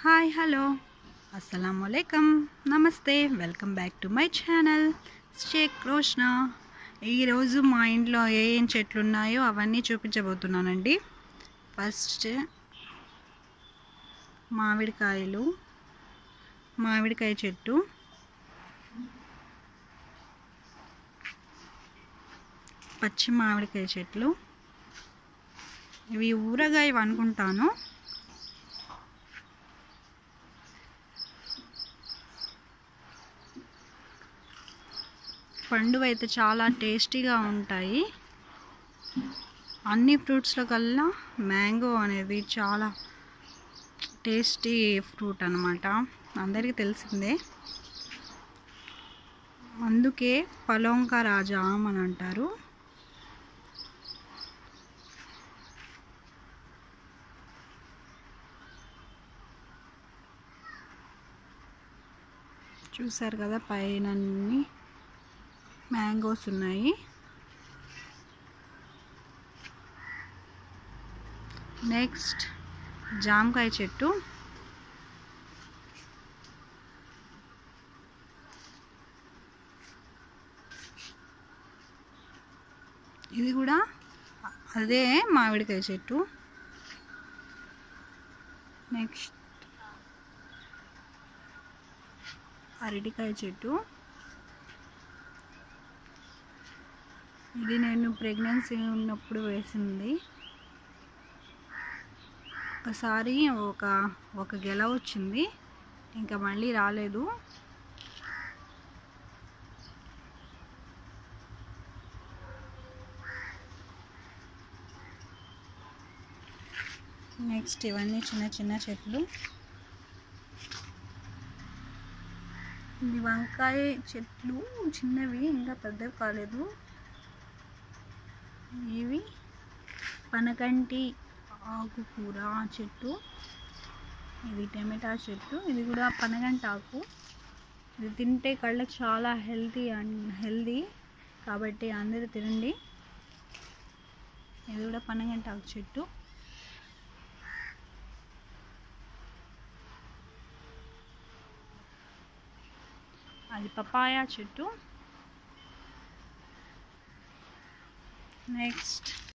hi hello అస్సలం అయికం నమస్తే welcome back to my channel Shaik Roshna ఈరోజు మా ఇంట్లో ఏ ఏం చెట్లు ఉన్నాయో అవన్నీ చూపించబోతున్నానండి ఫస్ట్ మామిడికాయలు మామిడికాయ చెట్టు పచ్చి మామిడికాయ చెట్లు ఇవి ఊరగాయవి అనుకుంటాను పండు అయితే చాలా టేస్టీగా ఉంటాయి అన్ని ఫ్రూట్స్లో కల్లా మ్యాంగో అనేది చాలా టేస్టీ ఫ్రూట్ అనమాట అందరికీ తెలిసిందే అందుకే పలోంక రాజా అని అంటారు చూసారు కదా పైన అన్ని మ్యాంగోస్ ఉన్నాయి నెక్స్ట్ జామకాయ చెట్టు ఇది కూడా అదే మామిడికాయ చెట్టు నెక్స్ట్ అరటికాయ చెట్టు ఇది నేను ప్రెగ్నెన్సీ ఉన్నప్పుడు వేసింది ఒకసారి ఒక ఒక గెల వచ్చింది ఇంకా మళ్ళీ రాలేదు నెక్స్ట్ ఇవన్నీ చిన్న చిన్న చెట్లు ఇది వంకాయ చెట్లు చిన్నవి ఇంకా పెద్దవి కాలేదు ఇవి పనకంటి ఆకుకూర చెట్టు ఇది టమాటా చెట్టు ఇది కూడా పనగంటి ఆకు ఇది తింటే కళ్ళకి చాలా హెల్తీ అండ్ హెల్దీ కాబట్టి అందరూ తినండి ఇది కూడా పనగంటి ఆకు చెట్టు అది పపాయ చెట్టు నెక్స్ట్